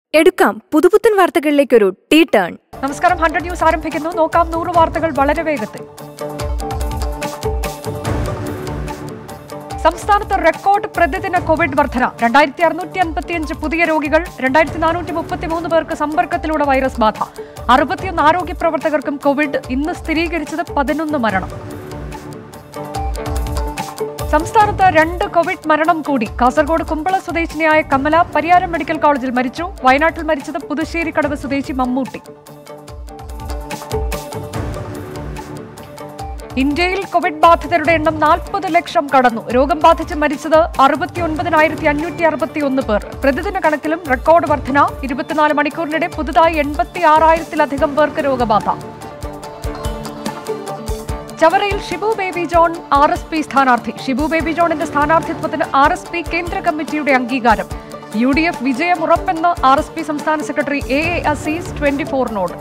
എടുക്കാം പുതുപുത്തൻ വാർത്തകളിലേക്കൊരു ടീ ടേൺ നമസ്കാരം ഹൺഡ്രഡ് ന്യൂസ് ആരംഭിക്കുന്നു നോക്കാം നൂറ് വാർത്തകൾ വളരെ വേഗത്തിൽ സംസ്ഥാനത്ത് റെക്കോർഡ് പ്രതിദിന കോവിഡ് വർധന രണ്ടായിരത്തി അറുന്നൂറ്റി അൻപത്തിയഞ്ച് പുതിയ രോഗികൾ രണ്ടായിരത്തി നാനൂറ്റി മുപ്പത്തിമൂന്ന് പേർക്ക് സമ്പർക്കത്തിലൂടെ വൈറസ് ബാധ അറുപത്തിയൊന്ന് ആരോഗ്യ പ്രവർത്തകർക്കും കോവിഡ് ഇന്ന് സ്ഥിരീകരിച്ചത് പതിനൊന്ന് മരണം സംസ്ഥാനത്ത് രണ്ട് കോവിഡ് മരണം കൂടി കാസർഗോഡ് കുമ്പള സ്വദേശിനിയായ കമല പരിയാരം മെഡിക്കൽ കോളേജിൽ മരിച്ചു വയനാട്ടിൽ മരിച്ചത് പുതുശ്ശേരി കടവ് സ്വദേശി മമ്മൂട്ടി ഇന്ത്യയിൽ കോവിഡ് ബാധിതരുടെ എണ്ണം നാൽപ്പത് ലക്ഷം കടന്നു രോഗം ബാധിച്ച് മരിച്ചത് അറുപത്തിയൊൻപതിനായിരത്തി അഞ്ഞൂറ്റി അറുപത്തിയൊന്ന് പേർ പ്രതിദിന കണക്കിലും റെക്കോർഡ് വർധന ഇരുപത്തിനാല് മണിക്കൂറിനിടെ പുതുതായി എൺപത്തി ആറായിരത്തിലധികം പേർക്ക് രോഗബാധ ചവറയിൽ Shibu Baby John R S P സ്ഥാനാർത്ഥി ഷിബു ബേബി ജോണിന്റെ സ്ഥാനാർത്ഥിത്വത്തിന് ആർ എസ് പി കേന്ദ്ര കമ്മിറ്റിയുടെ അംഗീകാരം യു ഡി എഫ് വിജയം ഉറപ്പെന്ന് ആർ എസ് പി സംസ്ഥാന സെക്രട്ടറി എ എ അസീസ് ട്വന്റി ഫോറിനോട്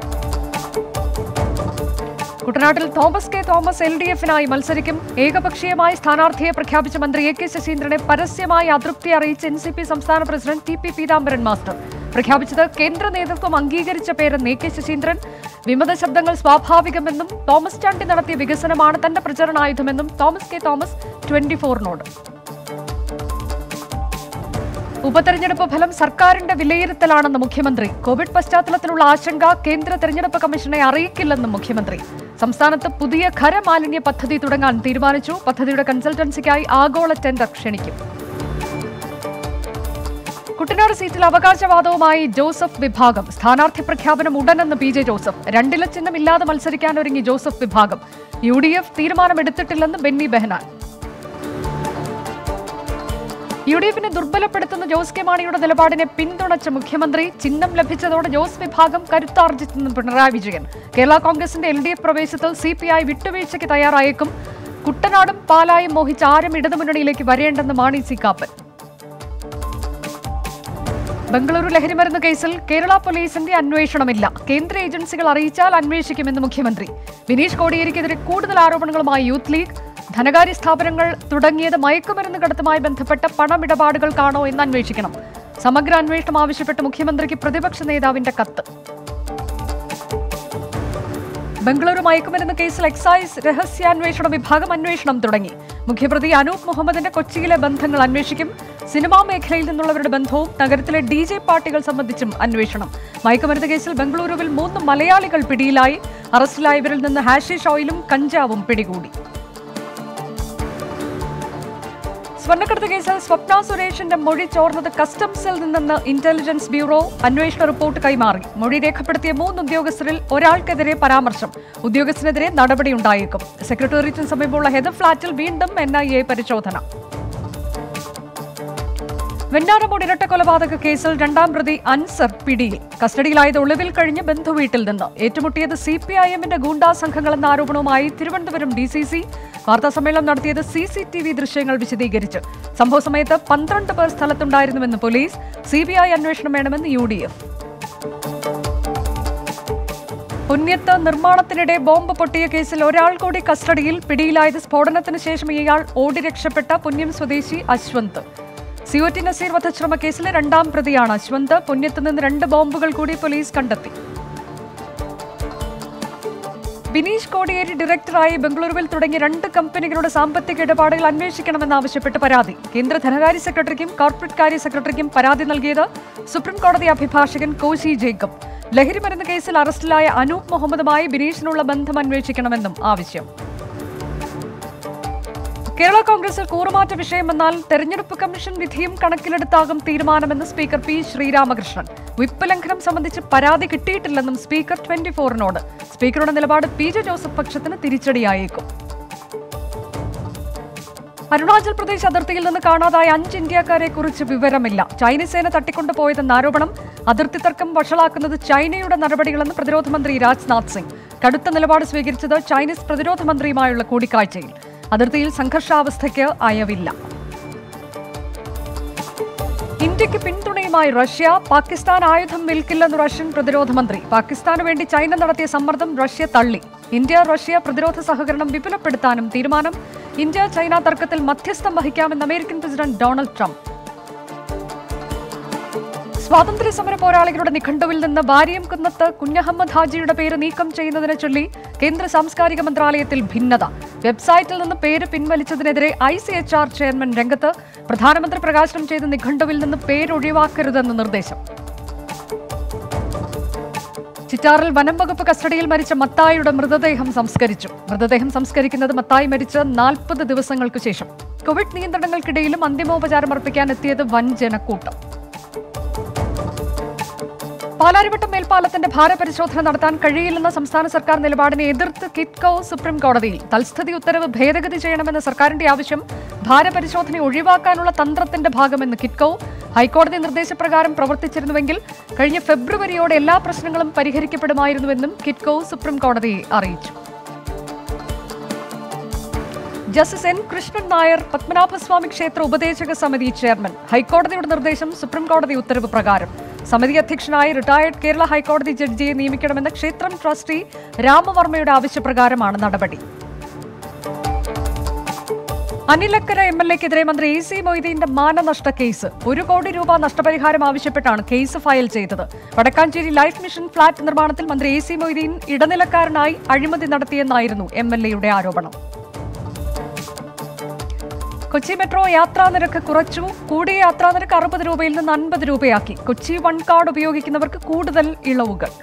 കുട്ടനാട്ടിൽ Thomas K Thomas L D എഫിനായി മത്സരിക്കും ഏകപക്ഷീയമായി സ്ഥാനാർത്ഥിയെ പ്രഖ്യാപിച്ച മന്ത്രി എ കെ ശശീന്ദ്രനെ പരസ്യമായി അതൃപ്തി അറിയിച്ച് എൻ സി പി സംസ്ഥാന president T P Peethambaran master പ്രഖ്യാപിച്ചത് കേന്ദ്ര നേതൃത്വം അംഗീകരിച്ച പേരെന്ന് എ കെ ശശീന്ദ്രൻ വിമത ശബ്ദങ്ങൾ സ്വാഭാവികമെന്നും തോമസ് ചാണ്ടി നടത്തിയ വികസനമാണ് തന്റെ പ്രചരണായുധമെന്നും തോമസ് കെ തോമസ് ട്വന്റി ഫോറിനോട് ഉപതെരഞ്ഞെടുപ്പ് ഫലം സർക്കാരിന്റെ വിലയിരുത്തലാണെന്ന് മുഖ്യമന്ത്രി കോവിഡ് പശ്ചാത്തലത്തിലുള്ള ആശങ്ക കേന്ദ്ര തെരഞ്ഞെടുപ്പ് കമ്മീഷനെ അറിയിക്കില്ലെന്നും മുഖ്യമന്ത്രി സംസ്ഥാനത്ത് പുതിയ ഖരമാലിന്യ പദ്ധതി തുടങ്ങാൻ തീരുമാനിച്ചു പദ്ധതിയുടെ കൺസൾട്ടൻസിക്കായി ആഗോള ടെൻഡർ ക്ഷണിക്കും കുട്ടനാട് സീറ്റിൽ അവകാശവാദവുമായി ജോസഫ് വിഭാഗം സ്ഥാനാർത്ഥി പ്രഖ്യാപനം ഉടനെന്ന് പി ജെ ജോസഫ് രണ്ടില ചിഹ്നമില്ലാതെ മത്സരിക്കാൻ ഒരുങ്ങി ജോസഫ് വിഭാഗം യു ഡി എഫ് തീരുമാനമെടുത്തിട്ടില്ലെന്ന് ബെന്നി ബെഹനാൻ യു ഡി എഫിനെ ദുർബലപ്പെടുത്തുന്ന ജോസ് കെ മാണിയുടെ നിലപാടിനെ പിന്തുണച്ച മുഖ്യമന്ത്രി ചിഹ്നം ലഭിച്ചതോടെ ജോസ് വിഭാഗം കരുത്താർജിച്ചെന്ന് പിണറായി വിജയൻ കേരള കോൺഗ്രസിന്റെ എൽ ഡി എഫ് പ്രവേശത്തിൽ സി പി ഐ വിട്ടുവീഴ്ചയ്ക്ക് തയ്യാറായേക്കും കുട്ടനാടും പാലായും മോഹിച്ച് ആരും ഇടതുമുന്നണിയിലേക്ക് വരേണ്ടെന്ന് മാണി സി കാപ്പൻ ബംഗളൂരു ലഹരിമരുന്ന് കേസിൽ കേരള പോലീസിന്റെ അന്വേഷണമില്ല കേന്ദ്ര ഏജൻസികൾ അറിയിച്ചാൽ അന്വേഷിക്കുമെന്ന് മുഖ്യമന്ത്രി വിനീഷ് കോടിയേരിക്കെതിരെ കൂടുതൽ ആരോപണങ്ങളുമായി യൂത്ത് ലീഗ് ധനകാര്യ സ്ഥാപനങ്ങൾ തുടങ്ങിയത് മയക്കുമരുന്ന് കടത്തുമായി ബന്ധപ്പെട്ട പണമിടപാടുകൾക്കാണോ എന്ന് അന്വേഷിക്കണം സമഗ്ര അന്വേഷണം ആവശ്യപ്പെട്ട് മുഖ്യമന്ത്രിക്ക് പ്രതിപക്ഷ നേതാവിന്റെ കത്ത് ബംഗളൂരു മയക്കുമരുന്ന് കേസിൽ എക്സൈസ് രഹസ്യാന്വേഷണ വിഭാഗം അന്വേഷണം തുടങ്ങി മുഖ്യപ്രതി അനൂപ് മുഹമ്മദിന്റെ കൊച്ചിയിലെ ബന്ധങ്ങൾ അന്വേഷിക്കും സിനിമാ മേഖലയിൽ നിന്നുള്ളവരുടെ ബന്ധവും നഗരത്തിലെ ഡി ജെ പാർട്ടികൾ സംബന്ധിച്ചും അന്വേഷണം മയക്കുമരുന്ന് കേസിൽ ബംഗളൂരുവിൽ മൂന്ന് മലയാളികൾ പിടിയിലായി അറസ്റ്റിലായവരിൽ നിന്ന് ഹാഷിഷ് ഓയിലും കഞ്ചാവും പിടികൂടി സ്വർണ്ണക്കടത്ത് കേസിൽ സ്വപ്ന സുരേഷിന്റെ മൊഴി ചോർന്നത് കസ്റ്റംസിൽ നിന്നെന്ന് ഇന്റലിജൻസ് ബ്യൂറോ അന്വേഷണ റിപ്പോർട്ട് കൈമാറി മൊഴി രേഖപ്പെടുത്തിയ മൂന്ന് ഉദ്യോഗസ്ഥരിൽ ഒരാൾക്കെതിരെ പരാമർശം ഉദ്യോഗസ്ഥനെതിരെ നടപടിയുണ്ടായേക്കും സെക്രട്ടേറിയറ്റിന് സമീപമുള്ള ഹെദർ ഫ്ളാറ്റിൽ വീണ്ടും എൻ ഐ എ പരിശോധന വെഞ്ഞാറമൂട് ഇരട്ട കൊലപാതക കേസിൽ രണ്ടാം പ്രതി അൻസർ പിടിയിൽ കസ്റ്റഡിയിലായത് ഒളിവിൽ കഴിഞ്ഞ് ബന്ധുവീട്ടിൽ നിന്ന് ഏറ്റുമുട്ടിയത് സി പി ഐ എമ്മിന്റെ ഗൂണ്ടാ സംഘങ്ങളെന്ന ആരോപണവുമായി തിരുവനന്തപുരം ഡി സി സി വാർത്താസമ്മേളനം നടത്തിയത് സി സി ടി വി ദൃശ്യങ്ങൾ വിശദീകരിച്ച് സംഭവ സമയത്ത് പന്ത്രണ്ട് പേർ സ്ഥലത്തുണ്ടായിരുന്നുവെന്ന് പോലീസ് സി ബി ഐ അന്വേഷണം വേണമെന്ന് യു ഡി എഫ് പുണ്യത്ത് നിർമ്മാണത്തിനിടെ ബോംബ് പൊട്ടിയ കേസിൽ ഒരാൾ കൂടി കസ്റ്റഡിയിൽ പിടിയിലായത് സ്ഫോടനത്തിന് ശേഷം ഇയാൾ ഓടി രക്ഷപ്പെട്ട പുണ്യം സ്വദേശി അശ്വന്ത് സിയോറ്റി നസീർ വധശ്രമ കേസിലെ രണ്ടാം പ്രതിയാണ് അശ്വന്ത് പുണ്യത്ത് നിന്ന് രണ്ട് ബോംബുകൾ കൂടി പോലീസ് കണ്ടെത്തി ബിനീഷ് കോടിയേരി ഡയറക്ടറായി ബംഗളൂരുവിൽ തുടങ്ങിയ രണ്ട് കമ്പനികളുടെ സാമ്പത്തിക ഇടപാടുകൾ അന്വേഷിക്കണമെന്നാവശ്യപ്പെട്ട് പരാതി കേന്ദ്ര ധനകാര്യ സെക്രട്ടറിക്കും കോർപ്പറേറ്റ് കാര്യ സെക്രട്ടറിക്കും പരാതി നൽകിയത് സുപ്രീം കോടതി അഭിഭാഷകൻ കോശി ജേക്കബ് ലഹരിമരുന്ന് കേസിൽ അറസ്റ്റിലായ അനൂപ് മുഹമ്മദുമായി ബിനീഷിനുള്ള ബന്ധം അന്വേഷിക്കണമെന്നും ആവശ്യം കേരള കോൺഗ്രസിൽ കൂറുമാറ്റ വിഷയം വന്നാൽ തെരഞ്ഞെടുപ്പ് കമ്മീഷൻ വിധിയും കണക്കിലെടുത്താകും തീരുമാനമെന്ന് സ്പീക്കർ പി ശ്രീരാമകൃഷ്ണൻ വിപ്പ് ലംഘനം സംബന്ധിച്ച് പരാതി കിട്ടിയിട്ടില്ലെന്നും സ്പീക്കർ ട്വന്റി ഫോറിനോട് സ്പീക്കറുടെ നിലപാട് പി ജെ ജോസഫ് പക്ഷത്തിന് തിരിച്ചടിയായേക്കും അരുണാചൽ പ്രദേശ് അതിർത്തിയിൽ നിന്ന് കാണാതായ അഞ്ച് ഇന്ത്യക്കാരെ കുറിച്ച് വിവരമില്ല ചൈനീസ് സേന തട്ടിക്കൊണ്ടുപോയതെന്ന ആരോപണം അതിർത്തി തർക്കം വഷളാക്കുന്നത് ചൈനയുടെ നടപടികളെന്ന് പ്രതിരോധ മന്ത്രി രാജ്നാഥ് സിംഗ് കടുത്ത നിലപാട് സ്വീകരിച്ചത് ചൈനീസ് പ്രതിരോധ മന്ത്രിയുമായുള്ള കൂടിക്കാഴ്ചയിൽ അതിർത്തിയിൽ സംഘർഷാവസ്ഥയ്ക്ക് അയവില്ല ഇന്ത്യക്ക് പിന്തുണയുമായി റഷ്യ പാകിസ്ഥാൻ ആയുധം വിൽക്കില്ലെന്ന് റഷ്യൻ പ്രതിരോധ മന്ത്രി പാകിസ്ഥാന് വേണ്ടി ചൈന നടത്തിയ സമ്മർദ്ദം റഷ്യ തള്ളി ഇന്ത്യ റഷ്യ പ്രതിരോധ സഹകരണം വിപുലപ്പെടുത്താനും തീരുമാനം ഇന്ത്യ ചൈന തർക്കത്തിൽ മധ്യസ്ഥം വഹിക്കാമെന്ന് അമേരിക്കൻ പ്രസിഡന്റ് ഡൊണാൾഡ് ട്രംപ് സ്വാതന്ത്ര്യ സമര പോരാളികളുടെ നിഘണ്ടുവിൽ നിന്ന് വാരിയം കുന്നത്ത് കുഞ്ഞഹമ്മദ് ഹാജിയുടെ പേര് നീക്കം ചെയ്യുന്നതിനെ ചൊല്ലി കേന്ദ്ര സാംസ്കാരിക മന്ത്രാലയത്തിൽ ഭിന്നത വെബ്സൈറ്റിൽ നിന്ന് പേര് പിൻവലിച്ചതിനെതിരെ I C H R chairman രംഗത്ത് പ്രധാനമന്ത്രി പ്രകാശനം ചെയ്ത നിഘണ്ടുവിൽ നിന്ന് പേരൊഴിവാക്കരുതെന്ന് നിർദ്ദേശം ചിറ്റാറിൽ വനം വകുപ്പ് കസ്റ്റഡിയിൽ മരിച്ച മത്തായിയുടെ മൃതദേഹം സംസ്കരിച്ചു മൃതദേഹം സംസ്കരിക്കുന്നത് മത്തായി മരിച്ച് നാൽപ്പത് ദിവസങ്ങൾക്ക് ശേഷം കോവിഡ് നിയന്ത്രണങ്ങൾക്കിടയിലും അന്തിമോപചാരം അർപ്പിക്കാൻ എത്തിയത് വൻ ജനക്കൂട്ടം പാലാരിവട്ടം മേൽപ്പാലത്തിന്റെ ഭാരപരിശോധന നടത്താൻ കഴിയില്ലെന്ന സംസ്ഥാന സർക്കാർ നിലപാടിനെ എതിർത്ത് കിറ്റ്കോ സുപ്രീം കോടതിയിൽ തൽസ്ഥിതി ഉത്തരവ് ഭേദഗതി ചെയ്യണമെന്ന സർക്കാരിന്റെ ആവശ്യം ഭാരപരിശോധന ഒഴിവാക്കാനുള്ള തന്ത്രത്തിന്റെ ഭാഗമെന്ന് കിറ്റ്കോ ഹൈക്കോടതി നിർദ്ദേശപ്രകാരം പ്രവർത്തിച്ചിരുന്നുവെങ്കിൽ കഴിഞ്ഞ ഫെബ്രുവരിയോടെ എല്ലാ പ്രശ്നങ്ങളും പരിഹരിക്കപ്പെടുമായിരുന്നുവെന്നും കിറ്റ്കോ സുപ്രീം കോടതിയെ അറിയിച്ചു ജസ്റ്റിസ് എൻ കൃഷ്ണൻ നായർ പത്മനാഭസ്വാമി ക്ഷേത്ര ഉപദേശക സമിതി ചെയർമാൻ ഹൈക്കോടതിയുടെ നിർദ്ദേശം സുപ്രീം കോടതി ഉത്തരവ് പ്രകാരം സമിതി അധ്യക്ഷനായി റിട്ടയർഡ് കേരള ഹൈക്കോടതി ജഡ്ജിയെ നിയമിക്കണമെന്ന ക്ഷേത്രം ട്രസ്റ്റി രാമവർമ്മയുടെ ആവശ്യപ്രകാരമാണ് നടപടി അനിലക്കര എം എൽ എക്കെതിരെ മന്ത്രി എ സി മൊയ്തീന്റെ മാനനഷ്ട കേസ് ഒരു കോടി രൂപ നഷ്ടപരിഹാരം ആവശ്യപ്പെട്ടാണ് കേസ് ഫയൽ ചെയ്തത് വടക്കാഞ്ചേരി ലൈഫ് മിഷൻ ഫ്ളാറ്റ് നിർമ്മാണത്തിൽ മന്ത്രി എ സി മൊയ്തീൻ ഇടനിലക്കാരനായി അഴിമതി നടത്തിയെന്നായിരുന്നു എം എൽ എയുടെ ആരോപണം കൊച്ചി മെട്രോ യാത്രാ നിരക്ക് കുറച്ചു കൂടിയ യാത്രാ നിരക്ക് അറുപത് രൂപയിൽ നിന്ന് അൻപത് രൂപയാക്കി കൊച്ചി വൺ കാർഡ് ഉപയോഗിക്കുന്നവർക്ക് കൂടുതൽ ഇളവുകൾ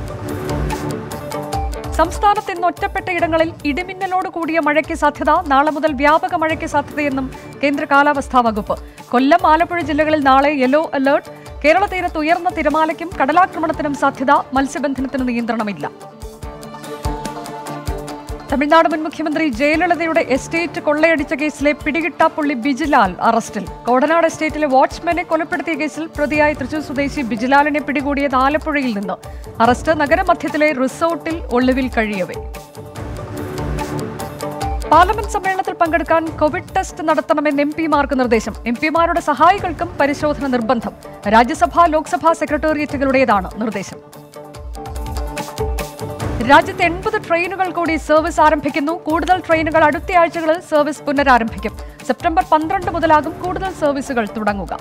സംസ്ഥാനത്ത് ഇന്ന് ഒറ്റപ്പെട്ട ഇടങ്ങളിൽ ഇടിമിന്നലോട് കൂടിയ മഴയ്ക്ക് സാധ്യത നാളെ മുതൽ വ്യാപക മഴയ്ക്ക് സാധ്യതയെന്നും കേന്ദ്ര കാലാവസ്ഥാ വകുപ്പ് കൊല്ലം ആലപ്പുഴ ജില്ലകളിൽ നാളെ യെല്ലോ അലർട്ട് കേരള തീരത്ത് ഉയർന്ന തിരമാലയ്ക്കും കടലാക്രമണത്തിനും സാധ്യത മത്സ്യബന്ധനത്തിന് നിയന്ത്രണമില്ല തമിഴ്നാട് മുൻ മുഖ്യമന്ത്രി ജയലളിതയുടെ എസ്റ്റേറ്റ് കൊള്ളയടിച്ച കേസിലെ പിടികിട്ടാപ്പുള്ളി ബിജിലാൽ അറസ്റ്റിൽ കോടനാട് എസ്റ്റേറ്റിലെ വാച്ച്മാനെ കൊലപ്പെടുത്തിയ കേസിൽ പ്രതിയായ തൃശൂർ സ്വദേശി ബിജിലാലിനെ പിടികൂടിയത് ആലപ്പുഴയിൽ നിന്ന് അറസ്റ്റ് നഗരമധ്യത്തിലെ റിസോർട്ടിൽ ഒളിവിൽ കഴിയവേ പാർലമെന്റ് സമ്മേളനത്തിൽ പങ്കെടുക്കാൻ കോവിഡ് ടെസ്റ്റ് നടത്തണമെന്ന് എം പിമാർക്ക് നിർദ്ദേശം എം പിമാരുടെ സഹായികൾക്കും പരിശോധന നിർബന്ധം രാജ്യസഭാ ലോക്സഭാ സെക്രട്ടേറിയറ്റുകളുടേതാണ് നിർദ്ദേശം രാജ്യത്ത് എൺപത് ട്രെയിനുകൾ കൂടി സർവീസ് ആരംഭിക്കുന്നു കൂടുതൽ ട്രെയിനുകൾ അടുത്ത ആഴ്ചകളിൽ സർവീസ് പുനരാരംഭിക്കും സെപ്റ്റംബർ പന്ത്രണ്ട് മുതലാകും കൂടുതൽ സർവീസുകൾ തുടങ്ങുക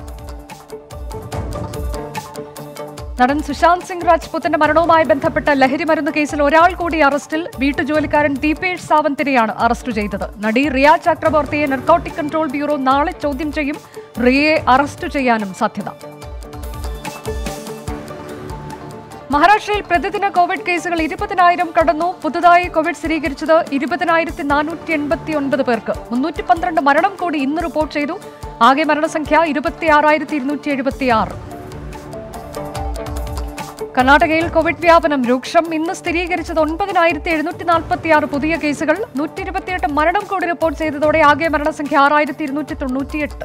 നടൻ സുശാന്ത് സിംഗ് രാജ്പുത്തിന്റെ മരണവുമായി ബന്ധപ്പെട്ട ലഹരിമരുന്ന് കേസിൽ ഒരാൾ കൂടി അറസ്റ്റിൽ വീട്ടുജോലിക്കാരൻ ദീപേഷ് സാവന്തിനെയാണ് അറസ്റ്റ് ചെയ്തത് നടി റിയ ചക്രബോർത്തിയെ നർക്കോട്ടിക് കൺട്രോൾ ബ്യൂറോ നാളെ ചോദ്യം ചെയ്യും റിയയെ അറസ്റ്റ് ചെയ്യാനും സാധ്യത മഹാരാഷ്ട്രയിൽ പ്രതിദിന കോവിഡ് കേസുകൾ ഇരുപതിനായിരം കടന്നു പുതുതായി കോവിഡ് സ്ഥിരീകരിച്ചത് ഇരുപതിനായിരത്തി നാനൂറ്റി എൺപത്തി ഒൻപത് പേർക്ക് മുന്നൂറ്റി പന്ത്രണ്ട് മരണം കൂടി ഇന്ന് റിപ്പോർട്ട് ചെയ്തു ആകെ മരണസംഖ്യ ഇരുപത്തി ആറായിരത്തി ഇരുന്നൂറ്റി എഴുപത്തി ആറ് കർണാടകയിൽ കോവിഡ് വ്യാപനം രൂക്ഷം ഇന്ന് സ്ഥിരീകരിച്ചത് ഒൻപതിനായിരത്തി എഴുന്നൂറ്റി നാൽപ്പത്തി ആറ് പുതിയ കേസുകൾ നൂറ്റി ഇരുപത്തിയെട്ട് മരണം കൂടി റിപ്പോർട്ട് ചെയ്തതോടെ ആകെ മരണസംഖ്യ ആറായിരത്തി ഇരുന്നൂറ്റി തൊണ്ണൂറ്റിയെട്ട്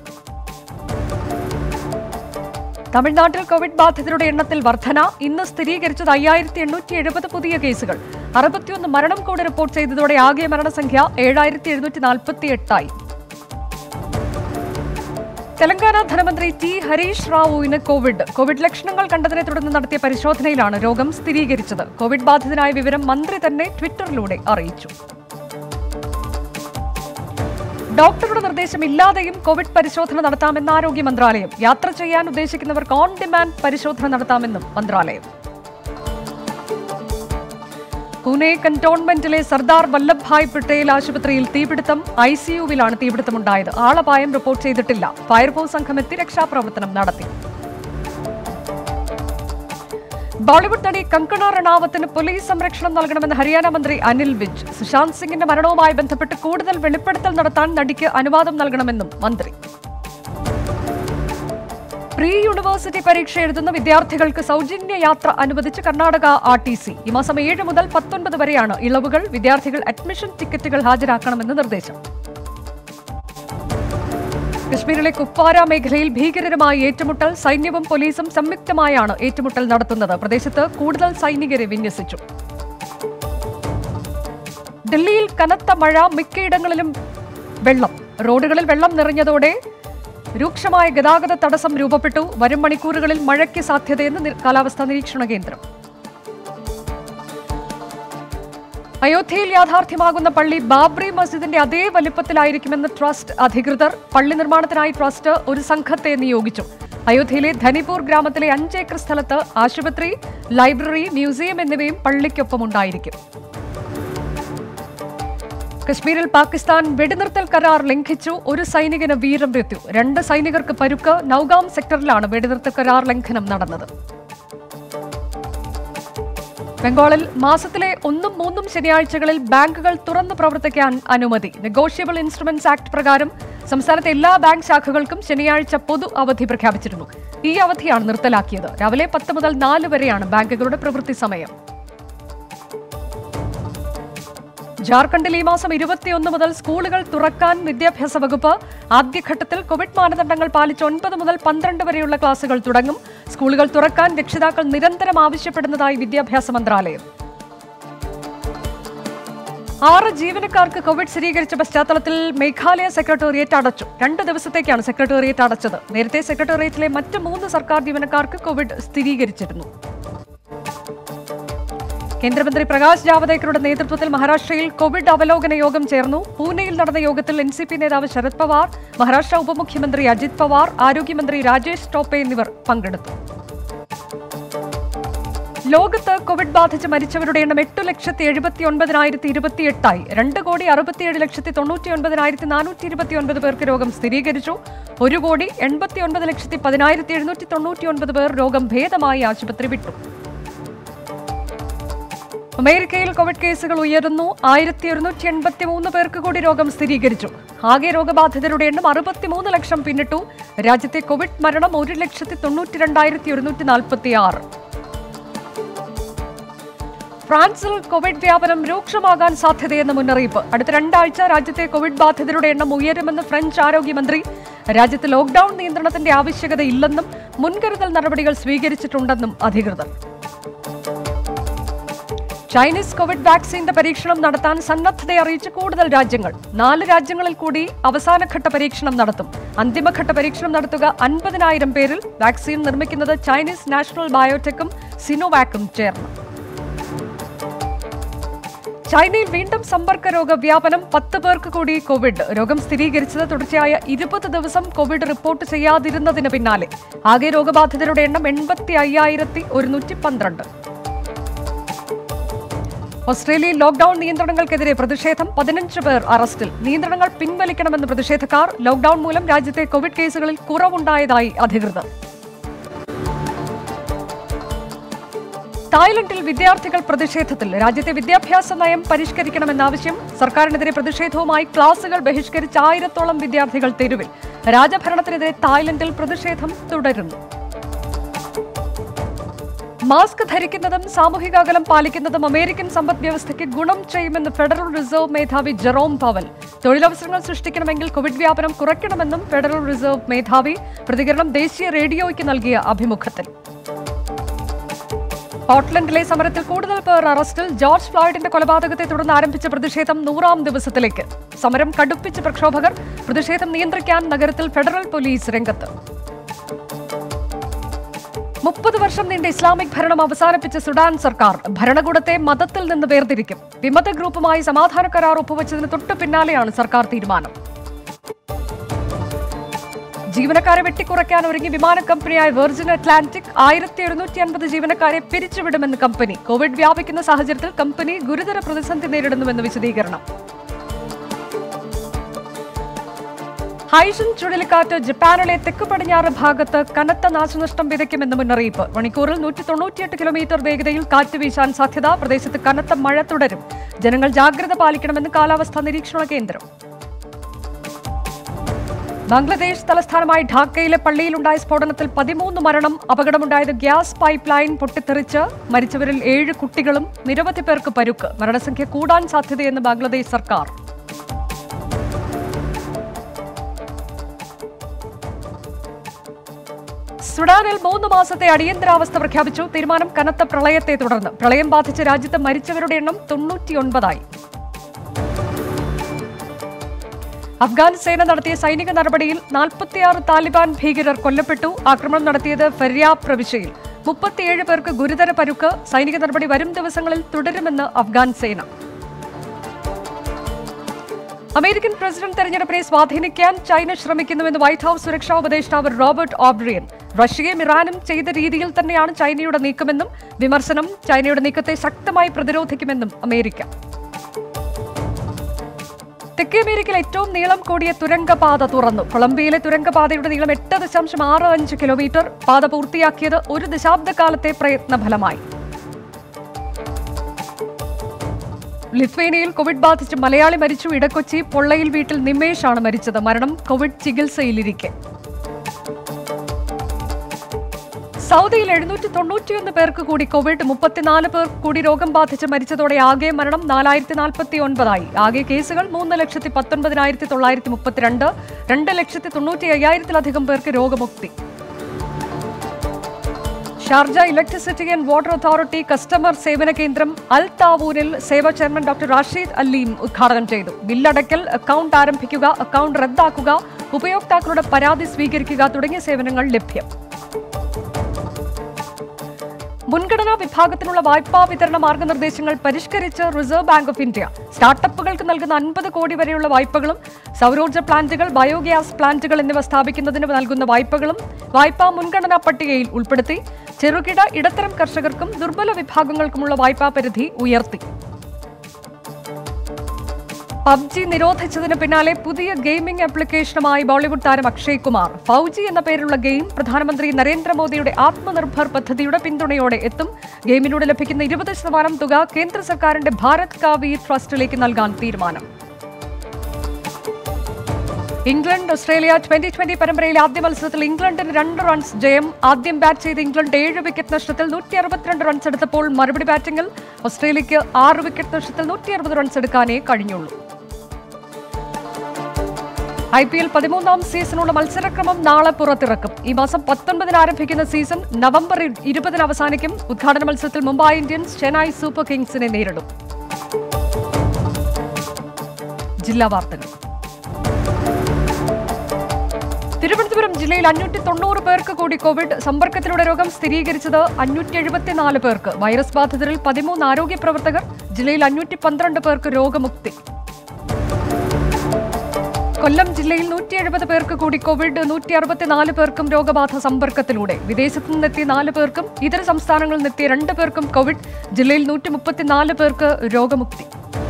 തമിഴ്നാട്ടിൽ കോവിഡ് ബാധിതരുടെ എണ്ണത്തിൽ വർധന ഇന്ന് സ്ഥിരീകരിച്ചത് അയ്യായിരത്തി എണ്ണൂറ്റി എഴുപത് പുതിയ കേസുകൾ അറുപത്തിയൊന്ന് മരണം കൂടി റിപ്പോർട്ട് ചെയ്തതോടെ ആകെ മരണസംഖ്യ ഏഴായിരത്തി എഴുന്നൂറ്റി നാൽപ്പത്തി എട്ടായി തെലങ്കാന ധനമന്ത്രി ടി ഹരീഷ് റാവുവിന് കോവിഡ് കോവിഡ് ലക്ഷണങ്ങൾ കണ്ടതിനെ തുടർന്ന് നടത്തിയ പരിശോധനയിലാണ് രോഗം സ്ഥിരീകരിച്ചത് കോവിഡ് ബാധിതനായ വിവരം മന്ത്രി തന്നെ ട്വിറ്ററിലൂടെ അറിയിച്ചു ഡോക്ടറുടെ നിർദ്ദേശമില്ലാതെയും കോവിഡ് പരിശോധന നടത്താമെന്ന് ആരോഗ്യ മന്ത്രാലയം യാത്ര ചെയ്യാൻ ഉദ്ദേശിക്കുന്നവർക്ക് ഓൺ ഡിമാൻഡ് പരിശോധന നടത്താമെന്നും മന്ത്രാലയം പൂനെ കന്റോൺമെന്റിലെ സർദാർ വല്ലഭ്ഭായ് പട്ടേൽ ആശുപത്രിയിൽ തീപിടുത്തം ഐ സിയുവിലാണ് തീപിടുത്തമുണ്ടായത് ആളപായം റിപ്പോർട്ട് ചെയ്തിട്ടില്ല ഫയർഫോഴ്സ് സംഘം എത്തി രക്ഷാപ്രവർത്തനം നടത്തി ബോളിവുഡ് നടി കങ്കണ റണാവത്തിന് പോലീസ് സംരക്ഷണം നൽകണമെന്ന് ഹരിയാന മന്ത്രി അനിൽ വിജ് സുശാന്ത് സിംഗിന്റെ മരണവുമായി ബന്ധപ്പെട്ട് കൂടുതൽ വെളിപ്പെടുത്തൽ നടത്താൻ നടിക്ക് അനുവാദം നൽകണമെന്നും മന്ത്രി പ്രീ യൂണിവേഴ്സിറ്റി പരീക്ഷ എഴുതുന്ന വിദ്യാർത്ഥികൾക്ക് സൗജന്യ യാത്ര അനുവദിച്ച് കർണാടക ആർ ടി സി ഈ മാസം ഏഴ് മുതൽ പത്തൊൻപത് വരെയാണ് ഇളവുകൾ വിദ്യാർത്ഥികൾ അഡ്മിഷൻ ടിക്കറ്റുകൾ ഹാജരാക്കണമെന്ന് നിർദ്ദേശം കശ്മീരിലെ കുപ്വാര മേഖലയിൽ ഭീകരരുമായി ഏറ്റുമുട്ടൽ സൈന്യവും പോലീസും സംയുക്തമായാണ് ഏറ്റുമുട്ടൽ നടത്തുന്നത് പ്രദേശത്ത് കൂടുതൽ സൈനികരെ വിന്യസിച്ചു ഡൽഹിയിൽ കനത്ത മഴ മിക്കയിടങ്ങളിലും വെള്ളം റോഡുകളിൽ വെള്ളം നിറഞ്ഞതോടെ രൂക്ഷമായ ഗതാഗത തടസ്സം രൂപപ്പെട്ടു വരും മണിക്കൂറുകളിൽ മഴയ്ക്ക് സാധ്യതയെന്ന് നി- കാലാവസ്ഥാ നിരീക്ഷണ കേന്ദ്രം അയോധ്യയിൽ യാഥാർത്ഥ്യമാകുന്ന പള്ളി ബാബ്രി മസ്ജിദിന്റെ അതേ വലിപ്പത്തിലായിരിക്കുമെന്ന് ട്രസ്റ്റ് അധികൃതർ പള്ളി നിർമ്മാണത്തിനായി ട്രസ്റ്റ് ഒരു സംഘത്തെ നിയോഗിച്ചു അയോധ്യയിലെ ധനിപൂർ ഗ്രാമത്തിലെ അഞ്ചേക്കർ സ്ഥലത്ത് ആശുപത്രി ലൈബ്രറി മ്യൂസിയം എന്നിവയും പള്ളിക്കൊപ്പം ഉണ്ടായിരിക്കും കശ്മീരിൽ പാകിസ്ഥാൻ വെടിനിർത്തൽ കരാർ ലംഘിച്ചു ഒരു സൈനികന് വീരമൃത്യു രണ്ട് സൈനികർക്ക് പരുക്ക് നൌഗാം സെക്ടറിലാണ് വെടിനിർത്തൽ കരാർ ലംഘനം നടന്നത് ബംഗാളിൽ മാസത്തിലെ ഒന്നും മൂന്നും ശനിയാഴ്ചകളിൽ ബാങ്കുകൾ തുറന്നു പ്രവർത്തിക്കാൻ അനുമതി നെഗോഷ്യബിൾ ഇൻസ്ട്രുമെന്റ്സ് ആക്ട് പ്രകാരം സംസ്ഥാനത്തെ എല്ലാ ബാങ്ക് ശാഖകൾക്കും ശനിയാഴ്ച പൊതു അവധി പ്രഖ്യാപിച്ചിരുന്നു ഈ അവധിയാണ് നിർത്തലാക്കിയത് രാവിലെ പത്ത് മുതൽ നാല് വരെയാണ് ബാങ്കുകളുടെ പ്രവൃത്തി സമയം ജാർഖണ്ഡിൽ ഈ മാസം ഇരുപത്തിയൊന്ന് മുതൽ സ്കൂളുകൾ തുറക്കാൻ വിദ്യാഭ്യാസ വകുപ്പ് ആദ്യഘട്ടത്തിൽ കോവിഡ് മാനദണ്ഡങ്ങൾ പാലിച്ച് ഒൻപത് മുതൽ പന്ത്രണ്ട് വരെയുള്ള ക്ലാസുകൾ തുടങ്ങും സ്കൂളുകൾ തുറക്കാൻ രക്ഷിതാക്കൾ നിരന്തരം ആവശ്യപ്പെടുന്നതായി വിദ്യാഭ്യാസ മന്ത്രാലയം ആറ് ജീവനക്കാർക്ക് കോവിഡ് സ്ഥിരീകരിച്ച പശ്ചാത്തലത്തിൽ മേഘാലയ സെക്രട്ടേറിയറ്റ് അടച്ചു രണ്ട് ദിവസത്തേക്കാണ് സെക്രട്ടേറിയറ്റ് അടച്ചത് നേരത്തെ സെക്രട്ടേറിയറ്റിലെ മറ്റ് മൂന്ന് സർക്കാർ ജീവനക്കാർക്ക് കോവിഡ് സ്ഥിരീകരിച്ചിരുന്നു കേന്ദ്രമന്ത്രി പ്രകാശ് ജാവദേക്കറുടെ നേതൃത്വത്തിൽ മഹാരാഷ്ട്രയിൽ കോവിഡ് അവലോകന യോഗം ചേർന്നു പൂനെയിൽ നടന്ന യോഗത്തിൽ എൻ സി പി നേതാവ് ശരത് പവാർ മഹാരാഷ്ട്ര ഉപമുഖ്യമന്ത്രി അജിത് പവാർ ആരോഗ്യമന്ത്രി രാജേഷ് ടോപ്പെ എന്നിവർ പങ്കെടുത്തു ലോകത്ത് കോവിഡ് ബാധിച്ച് മരിച്ചവരുടെ എണ്ണം എട്ട് ലക്ഷത്തി എഴുപത്തി ഒൻപതിനായിരത്തി ഇരുപത്തിയെട്ടായി രണ്ട് കോടി അറുപത്തിയേഴ് ലക്ഷത്തി തൊണ്ണൂറ്റി ഒൻപതിനായിരത്തി നാനൂറ്റി ഇരുപത്തി ഒൻപത് പേർക്ക് രോഗം സ്ഥിരീകരിച്ചു ഒരു കോടി എൺപത്തി ഒൻപത് ലക്ഷത്തി പതിനായിരത്തി എഴുന്നൂറ്റി തൊണ്ണൂറ്റി ഒൻപത് പേർ രോഗം ഭേദമായി ആശുപത്രി വിട്ടു അമേരിക്കയിൽ കോവിഡ് കേസുകൾ ഉയരുന്നു ആയിരത്തി ഒരുന്നൂറ്റി എൺപത്തി മൂന്ന് പേർക്ക് കൂടി രോഗം സ്ഥിരീകരിച്ചു ആകെ രോഗബാധിതരുടെ എണ്ണം അറുപത്തിമൂന്ന് ലക്ഷം പിന്നിട്ടു രാജ്യത്തെ കോവിഡ് മരണം ഒരു ലക്ഷത്തി തൊണ്ണൂറ്റി രണ്ടായിരത്തി ഒരുന്നൂറ്റി നാൽപ്പത്തി ആറ് ഫ്രാൻസിൽ കോവിഡ് വ്യാപനം രൂക്ഷമാകാൻ സാധ്യതയെന്ന മുന്നറിയിപ്പ് അടുത്ത രണ്ടാഴ്ച രാജ്യത്തെ കോവിഡ് ബാധിതരുടെ എണ്ണം ഉയരുമെന്ന് ഫ്രഞ്ച് ആരോഗ്യമന്ത്രി രാജ്യത്ത് ലോക്ഡൌൺ നിയന്ത്രണത്തിന്റെ ആവശ്യകതയില്ലെന്നും മുൻകരുതൽ നടപടികൾ സ്വീകരിച്ചിട്ടുണ്ടെന്നും അധികൃതർ ചൈനീസ് കോവിഡ് വാക്സിന്റെ പരീക്ഷണം നടത്താൻ സന്നദ്ധത അറിയിച്ച് കൂടുതൽ രാജ്യങ്ങൾ നാല് രാജ്യങ്ങളിൽ കൂടി അവസാനഘട്ട പരീക്ഷണം നടത്തും അന്തിമഘട്ട പരീക്ഷണം നടത്തുക അൻപതിനായിരം പേരിൽ വാക്സിൻ നിർമ്മിക്കുന്നത് ചൈനീസ് നാഷണൽ ബയോടെക്കും സിനോവാക്കും ചേർന്ന് ചൈനയിൽ വീണ്ടും സമ്പർക്ക രോഗ വ്യാപനം പത്ത് പേർക്ക് കൂടി കോവിഡ് രോഗം സ്ഥിരീകരിച്ചത് തുടർച്ചയായ ഇരുപത് ദിവസം കോവിഡ് റിപ്പോർട്ട് ചെയ്യാതിരുന്നതിന് പിന്നാലെ ആകെ രോഗബാധിതരുടെ എണ്ണം എൺപത്തി അയ്യായിരത്തി ഒരുന്നൂറ്റി പന്ത്രണ്ട് ഓസ്ട്രേലിയയിൽ ലോക്ഡൌൺ നിയന്ത്രണങ്ങൾക്കെതിരെ പ്രതിഷേധം പതിനഞ്ച് പേർ അറസ്റ്റിൽ നിയന്ത്രണങ്ങൾ പിൻവലിക്കണമെന്ന് പ്രതിഷേധക്കാർ ലോക്ഡൌൺ മൂലം രാജ്യത്തെ കോവിഡ് കേസുകളിൽ കുറവുണ്ടായതായി അധികൃതർ തായ്ലൻഡിൽ വിദ്യാർത്ഥികൾ പ്രതിഷേധത്തിൽ രാജ്യത്തെ വിദ്യാഭ്യാസ നയം പരിഷ്കരിക്കണമെന്നാവശ്യം സർക്കാരിനെതിരെ പ്രതിഷേധവുമായി ക്ലാസുകൾ ബഹിഷ്കരിച്ച ആയിരത്തോളം വിദ്യാർത്ഥികൾ തെരുവിൽ രാജഭരണത്തിനെതിരെ തായ്ലൻഡിൽ പ്രതിഷേധം തുടരുന്നു മാസ്ക് ധരിക്കുന്നതും സാമൂഹിക അകലം പാലിക്കുന്നതും അമേരിക്കൻ സമ്പദ് വ്യവസ്ഥയ്ക്ക് ഗുണം ചെയ്യുമെന്ന് ഫെഡറൽ റിസർവ് മേധാവി ജെറോം പവൽ തൊഴിലവസരങ്ങൾ സൃഷ്ടിക്കണമെങ്കിൽ കോവിഡ് വ്യാപനം കുറയ്ക്കണമെന്നും ഫെഡറൽ റിസർവ് മേധാവി പ്രതികരണം ദേശീയ റേഡിയോയ്ക്ക് നൽകിയ അഭിമുഖത്തിൽ സ്കോട്ട്ലൻഡിലെ സമരത്തിൽ കൂടുതൽ പേർ അറസ്റ്റിൽ ജോർജ് ഫ്ലോയിഡിന്റെ കൊലപാതകത്തെ തുടർന്ന് ആരംഭിച്ച പ്രതിഷേധം നൂറാം ദിവസത്തിലേക്ക് സമരം കടുപ്പിച്ച പ്രക്ഷോഭകർ പ്രതിഷേധം നിയന്ത്രിക്കാൻ നഗരത്തിൽ ഫെഡറൽ പോലീസ് രംഗത്ത് മുപ്പത് വർഷം നീണ്ട ഇസ്ലാമിക് ഭരണം അവസാനിപ്പിച്ച സുഡാൻ സർക്കാർ ഭരണകൂടത്തെ മതത്തിൽ നിന്ന് വേർതിരിക്കും വിമത ഗ്രൂപ്പുമായി സമാധാന കരാർ ഒപ്പുവച്ചതിന് തൊട്ടു പിന്നാലെയാണ് സർക്കാർ തീരുമാനം ജീവനക്കാരെ വെട്ടിക്കുറയ്ക്കാൻ ഒരുങ്ങി വിമാന കമ്പനിയായ വെർജിൻ അറ്റ്ലാന്റിക് ആയിരത്തി ഒരുന്നൂറ്റി അൻപത് ജീവനക്കാരെ പിരിച്ചുവിടുമെന്ന് കമ്പനി കോവിഡ് വ്യാപിക്കുന്ന സാഹചര്യത്തിൽ കമ്പനി ഗുരുതര പ്രതിസന്ധി നേരിടുന്നുവെന്ന് വിശദീകരണം ഹൈസൻ ചുഴലിക്കാറ്റ് ജപ്പാനിലെ തെക്ക് പടിഞ്ഞാറ് ഭാഗത്ത് കനത്ത നാശനഷ്ടം വിതയ്ക്കുമെന്ന് മുന്നറിയിപ്പ് മണിക്കൂറിൽ നൂറ്റി തൊണ്ണൂറ്റിയെട്ട് കിലോമീറ്റർ വേഗതയിൽ കാറ്റ് വീശാൻ സാധ്യത പ്രദേശത്ത് കനത്ത മഴ തുടരും ജനങ്ങൾ ജാഗ്രത പാലിക്കണമെന്ന് കാലാവസ്ഥാ നിരീക്ഷണ കേന്ദ്രം ബംഗ്ലാദേശ് തലസ്ഥാനമായ ഢാക്കയിലെ പള്ളിയിലുണ്ടായ സ്ഫോടനത്തിൽ പതിമൂന്ന് മരണം അപകടമുണ്ടായത് ഗ്യാസ് പൈപ്പ് ലൈൻ പൊട്ടിത്തെറിച്ച് മരിച്ചവരിൽ ഏഴ് കുട്ടികളും നിരവധി പേർക്ക് പരുക്ക് മരണസംഖ്യ കൂടാൻ സാധ്യതയെന്ന് ബംഗ്ലാദേശ് സർക്കാർ സുഡാനിൽ മൂന്ന് മാസത്തെ അടിയന്തരാവസ്ഥ പ്രഖ്യാപിച്ചു തീരുമാനം കനത്ത പ്രളയത്തെ തുടർന്ന് പ്രളയം ബാധിച്ച രാജ്യത്ത് മരിച്ചവരുടെ എണ്ണം തൊണ്ണൂറ്റിയൊൻപതായി അഫ്ഗാൻ സേന നടത്തിയ സൈനിക നടപടിയിൽ നാൽപ്പത്തിയാറ് താലിബാൻ ഭീകരർ കൊല്ലപ്പെട്ടു ആക്രമണം നടത്തിയത് ഫര്യാബ് പ്രവിശ്യയിൽ മുപ്പത്തിയേഴ് പേർക്ക് ഗുരുതര പരുക്ക് സൈനിക നടപടി വരും ദിവസങ്ങളിൽ തുടരുമെന്ന് അഫ്ഗാൻ സേന അമേരിക്കൻ പ്രസിഡന്റ് തെരഞ്ഞെടുപ്പിനെ സ്വാധീനിക്കാൻ ചൈന ശ്രമിക്കുന്നുവെന്ന് വൈറ്റ് ഹൌസ് സുരക്ഷാ ഉപദേഷ്ടാവ് റോബർട്ട് ഓബ്രിയൻ റഷ്യയും ഇറാനും ചെയ്ത രീതിയിൽ തന്നെയാണ് ചൈനയുടെ നീക്കമെന്നും വിമർശനം ചൈനയുടെ നീക്കത്തെ ശക്തമായി പ്രതിരോധിക്കുമെന്നും അമേരിക്ക തെക്കേ അമേരിക്കയിൽ ഏറ്റവും നീളം കൂടിയ തുരങ്കപാത തുറന്നു കൊളംബിയയിലെ തുരങ്കപാതയുടെ നീളം എട്ട് ദശാംശം ആറ് അഞ്ച് കിലോമീറ്റർ പാത പൂർത്തിയാക്കിയത് ഒരു ദശാബ്ദക്കാലത്തെ പ്രയത്ന ഫലമായി ലിത്വേനിയയിൽ കോവിഡ് ബാധിച്ച് മലയാളി മരിച്ചു ഇടക്കൊച്ചി പൊള്ളയിൽ വീട്ടിൽ നിമേഷാണ് മരിച്ചത് മരണം കോവിഡ് ചികിത്സയിലിരിക്കെ സൗദിയിൽ എഴുന്നൂറ്റി തൊണ്ണൂറ്റിയൊന്ന് പേർക്ക് കൂടി കോവിഡ് മുപ്പത്തിനാല് പേർ കൂടി രോഗം ബാധിച്ച് മരിച്ചതോടെ ആകെ മരണം നാലായിരത്തി നാൽപ്പത്തി ഒൻപതായി ആകെ കേസുകൾ മൂന്ന് ലക്ഷത്തി പത്തൊൻപതിനായിരത്തി തൊള്ളായിരത്തി മുപ്പത്തിരണ്ട് രണ്ട് ലക്ഷത്തി തൊണ്ണൂറ്റി അയ്യായിരത്തിലധികം പേർക്ക് രോഗമുക്തി Sharjah electricity and water authority customer സേവന കേന്ദ്രം അൽ താവൂരിൽ സേവാ ചെയർമാൻ ഡോക്ടർ റാഷീദ് അല്ലീം ഉദ്ഘാടനം ചെയ്തു ബില്ലടയ്ക്കൽ അക്കൗണ്ട് ആരംഭിക്കുക അക്കൗണ്ട് റദ്ദാക്കുക ഉപയോക്താക്കളുടെ പരാതി സ്വീകരിക്കുക തുടങ്ങിയ സേവനങ്ങൾ ലഭ്യം മുൻഗണനാ വിഭാഗത്തിനുള്ള വായ്പാ വിതരണ മാർഗനിർദ്ദേശങ്ങൾ പരിഷ്കരിച്ച് റിസർവ് ബാങ്ക് ഓഫ് ഇന്ത്യ സ്റ്റാർട്ടപ്പുകൾക്ക് നൽകുന്ന അൻപത് കോടി വരെയുള്ള വായ്പകളും സൗരോർജ്ജ പ്ലാന്റുകൾ ബയോഗ്യാസ് പ്ലാന്റുകൾ എന്നിവ സ്ഥാപിക്കുന്നതിന് നൽകുന്ന വായ്പകളും വായ്പാ മുൻഗണനാ പട്ടികയിൽ ഉൾപ്പെടുത്തി ചെറുകിട ഇടത്തരം കർഷകർക്കും ദുർബല വിഭാഗങ്ങൾക്കുമുള്ള വായ്പാ പരിധി ഉയർത്തി പബ്ജി നിരോധിച്ചതിന് പിന്നാലെ പുതിയ ഗെയിമിംഗ് ആപ്ലിക്കേഷനുമായി ബോളിവുഡ് താരം അക്ഷയ് കുമാർ ഫൗജി എന്ന പേരിലുള്ള ഗെയിം പ്രധാനമന്ത്രി നരേന്ദ്രമോദിയുടെ ആത്മനിർഭർ പദ്ധതിയുടെ പിന്തുണയോടെ എത്തും ഗെയിമിലൂടെ ലഭിക്കുന്ന ഇരുപത് ശതമാനം തുക കേന്ദ്ര സർക്കാരിന്റെ ഭാരത് കാ വീർ ട്രസ്റ്റിലേക്ക് നൽകാൻ തീരുമാനം ഇംഗ്ലണ്ട് ഓസ്ട്രേലിയ ട്വന്റി ട്വന്റി പരമ്പരയിലെ ആദ്യ മത്സരത്തിൽ ഇംഗ്ലണ്ടിന് രണ്ട് റൺസ് ജയം ആദ്യം ബാറ്റ് ചെയ്ത ഇംഗ്ലണ്ട് ഏഴ് വിക്കറ്റ് നഷ്ടത്തിൽ നൂറ്റി അറുപത്തിരണ്ട് റൺസ് എടുത്തപ്പോൾ മറുപടി ബാറ്റിംഗിൽ ഓസ്ട്രേലിയക്ക് ആറ് വിക്കറ്റ് നഷ്ടത്തിൽ നൂറ്റി അറുപത് റൺസ് എടുക്കാനേ കഴിഞ്ഞുള്ളൂ ഐ പി എൽ പതിമൂന്നാം സീസണുള്ള മത്സരക്രമം നാളെ പുറത്തിറക്കും ഈ മാസം പത്തൊൻപതിന് ആരംഭിക്കുന്ന സീസൺ നവംബർ ഇരുപതിന് അവസാനിക്കും ഉദ്ഘാടന മത്സരത്തിൽ മുംബൈ ഇന്ത്യൻസ് ചെന്നൈ സൂപ്പർ കിങ്സിനെ നേരിടും ജില്ലാ വാർത്തകൾ തിരുവനന്തപുരം ജില്ലയിൽ അഞ്ഞൂറ്റി തൊണ്ണൂറ് പേർക്ക് കൂടി കോവിഡ് സമ്പർക്കത്തിലൂടെ രോഗം സ്ഥിരീകരിച്ചത് അഞ്ഞൂറ്റി എഴുപത്തിനാല് പേർക്ക് വൈറസ് ബാധിതരിൽ പതിമൂന്ന് ആരോഗ്യ പ്രവർത്തകർ ജില്ലയിൽ അഞ്ഞൂറ്റി പന്ത്രണ്ട് പേർക്ക് രോഗമുക്തി കൊല്ലം ജില്ലയിൽ നൂറ്റി എഴുപത് പേർക്ക് കൂടി കോവിഡ് നൂറ്റി അറുപത്തിനാല് പേർക്കും രോഗബാധ സമ്പർക്കത്തിലൂടെ വിദേശത്തു നിന്നെത്തിയ നാല് പേർക്കും ഇതര സംസ്ഥാനങ്ങളിൽ നിന്നെത്തിയ രണ്ട് പേർക്കും കോവിഡ് ജില്ലയിൽ നൂറ്റി മുപ്പത്തിനാല് പേർക്ക് രോഗമുക്തി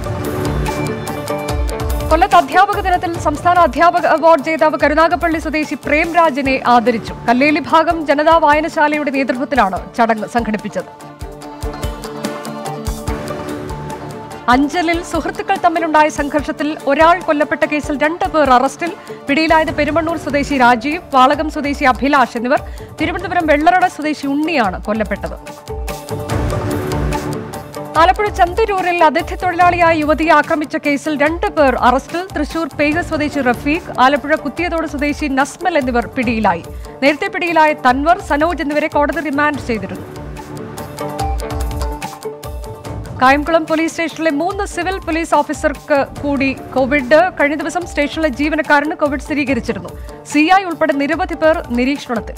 കൊല്ലത്ത് അധ്യാപക ദിനത്തിൽ സംസ്ഥാന അധ്യാപക അവാർഡ് ജേതാവ് കരുനാഗപ്പള്ളി സ്വദേശി പ്രേംരാജിനെ ആദരിച്ചു കല്ലേലി ഭാഗം ജനതാ വായനശാലയുടെ നേതൃത്വത്തിലാണ് ചടങ്ങ് സംഘടിപ്പിച്ചത് അഞ്ചലിൽ സുഹൃത്തുക്കൾ തമ്മിലുണ്ടായ സംഘർഷത്തിൽ ഒരാൾ കൊല്ലപ്പെട്ട കേസിൽ രണ്ട് പേർ അറസ്റ്റിൽ പിടിയിലായത് പെരുമണ്ണൂർ സ്വദേശി രാജീവ് വാളകം സ്വദേശി അഭിലാഷ് എന്നിവർ തിരുവനന്തപുരം വെള്ളറട സ്വദേശി ഉണ്ണിയാണ് കൊല്ലപ്പെട്ടത് ആലപ്പുഴ ചന്തരൂരിൽ അതിഥി തൊഴിലാളിയായ യുവതിയെ ആക്രമിച്ച കേസിൽ രണ്ട് പേർ അറസ്റ്റിൽ തൃശൂർ പേഗ സ്വദേശി റഫീഖ് ആലപ്പുഴ കുത്തിയതോട് സ്വദേശി നസ്മൽ എന്നിവർ പിടിയിലായി നേരത്തെ പിടിയിലായ തൻവർ സനോജ് എന്നിവരെ കോടതി റിമാൻഡ് ചെയ്തിരുന്നു കായംകുളം പോലീസ് സ്റ്റേഷനിലെ മൂന്ന് സിവിൽ പോലീസ് ഓഫീസർക്ക് കൂടി കോവിഡ് കഴിഞ്ഞ ദിവസം സ്റ്റേഷനിലെ ജീവനക്കാരന് കോവിഡ് സ്ഥിരീകരിച്ചിരുന്നു സിഐ ഉൾപ്പെടെ നിരവധി പേർ നിരീക്ഷണത്തിൽ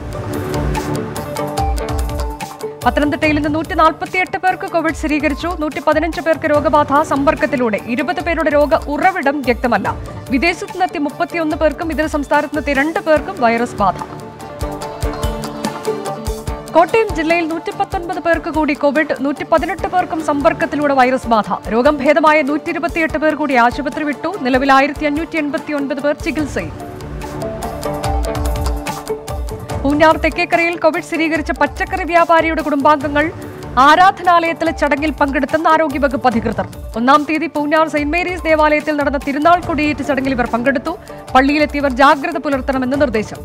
പത്തനംതിട്ടയിൽ ഇന്ന് നൂറ്റി നാൽപ്പത്തിയെട്ട് പേർക്ക് കോവിഡ് സ്ഥിരീകരിച്ചു നൂറ്റി പതിനഞ്ച് പേർക്ക് രോഗബാധ സമ്പർക്കത്തിലൂടെ ഇരുപത് പേരുടെ രോഗ ഉറവിടം വ്യക്തമല്ല വിദേശത്തു നിന്നെത്തി മുപ്പത്തിയൊന്ന് പേർക്കും ഇതര സംസ്ഥാനത്ത് നിന്നെത്തി രണ്ട് പേർക്കും വൈറസ് ബാധ കോട്ടയം ജില്ലയിൽ നൂറ്റി പത്തൊൻപത് പേർക്ക് കൂടി കോവിഡ് നൂറ്റി പതിനെട്ട് പേർക്കും സമ്പർക്കത്തിലൂടെ വൈറസ് ബാധ രോഗം ഭേദമായ നൂറ്റി ഇരുപത്തിയെട്ട് പേർ കൂടി ആശുപത്രി വിട്ടു നിലവിൽ ആയിരത്തി അഞ്ഞൂറ്റി എൺപത്തി ഒൻപത് പേർ ചികിത്സയിൽ പൂഞ്ഞാർ തെക്കേക്കരയിൽ കോവിഡ് സ്ഥിരീകരിച്ച പച്ചക്കറി വ്യാപാരിയുടെ കുടുംബാംഗങ്ങൾ ആരാധനാലയത്തിലെ ചടങ്ങിൽ പങ്കെടുത്തെന്ന് ആരോഗ്യവകുപ്പ് അധികൃതർ ഒന്നാം തീയതി പൂഞ്ഞാർ സെന്റ് മേരീസ് ദേവാലയത്തിൽ നടന്ന തിരുനാൾ കൊടിയേറ്റ് ചടങ്ങിൽ ഇവർ പങ്കെടുത്തു പള്ളിയിലെത്തിയവർ ജാഗ്രത പുലർത്തണമെന്ന് നിർദ്ദേശം